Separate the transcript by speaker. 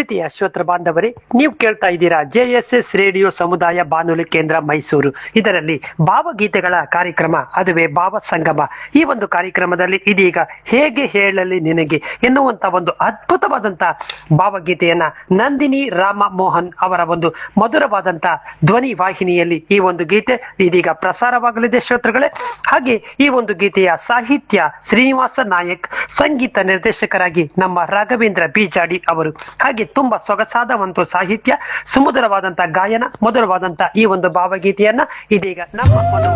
Speaker 1: ಪ್ರೀತಿಯ ಶ್ರೋತೃ ಬಾಂಧವರೇ ನೀವು ಕೇಳ್ತಾ ಇದ್ದೀರಾ ಜೆಎಸ್ಎಸ್ ರೇಡಿಯೋ ಸಮುದಾಯ ಬಾನುಲಿ ಕೇಂದ್ರ ಮೈಸೂರು ಇದರಲ್ಲಿ ಭಾವಗೀತೆಗಳ ಕಾರ್ಯಕ್ರಮ ಅದುವೇ ಭಾವ ಸಂಗಮ ಈ ಒಂದು ಕಾರ್ಯಕ್ರಮದಲ್ಲಿ ಇದೀಗ ಹೇಗೆ ಹೇಳಲಿ ನಿನಗೆ ಎನ್ನುವಂತ ಒಂದು ಅದ್ಭುತವಾದಂತ ಭಾವಗೀತೆಯನ್ನ ನಂದಿನಿ ರಾಮ ಮೋಹನ್ ಅವರ ಒಂದು ಮಧುರವಾದಂತ ಧ್ವನಿ ವಾಹಿನಿಯಲ್ಲಿ ಈ ಒಂದು ಗೀತೆ ಇದೀಗ ಪ್ರಸಾರವಾಗಲಿದೆ ಶ್ರೋತೃಗಳೇ ಹಾಗೆ ಈ ಒಂದು ಗೀತೆಯ ಸಾಹಿತ್ಯ ಶ್ರೀನಿವಾಸ ನಾಯಕ್ ಸಂಗೀತ ನಿರ್ದೇಶಕರಾಗಿ ನಮ್ಮ ರಾಘವೇಂದ್ರ ಬಿಜಾಡಿ ಅವರು ಹಾಗೆ ತುಂಬಾ ಸೊಗಸಾದ ಒಂದು ಸಾಹಿತ್ಯ ಸುಮಧುರವಾದಂತ ಗಾಯನ ಮಧುರವಾದಂತ ಈ ಒಂದು ಭಾವಗೀತೆಯನ್ನ ಇದೀಗ ನಮ್ಮ ಒಂದು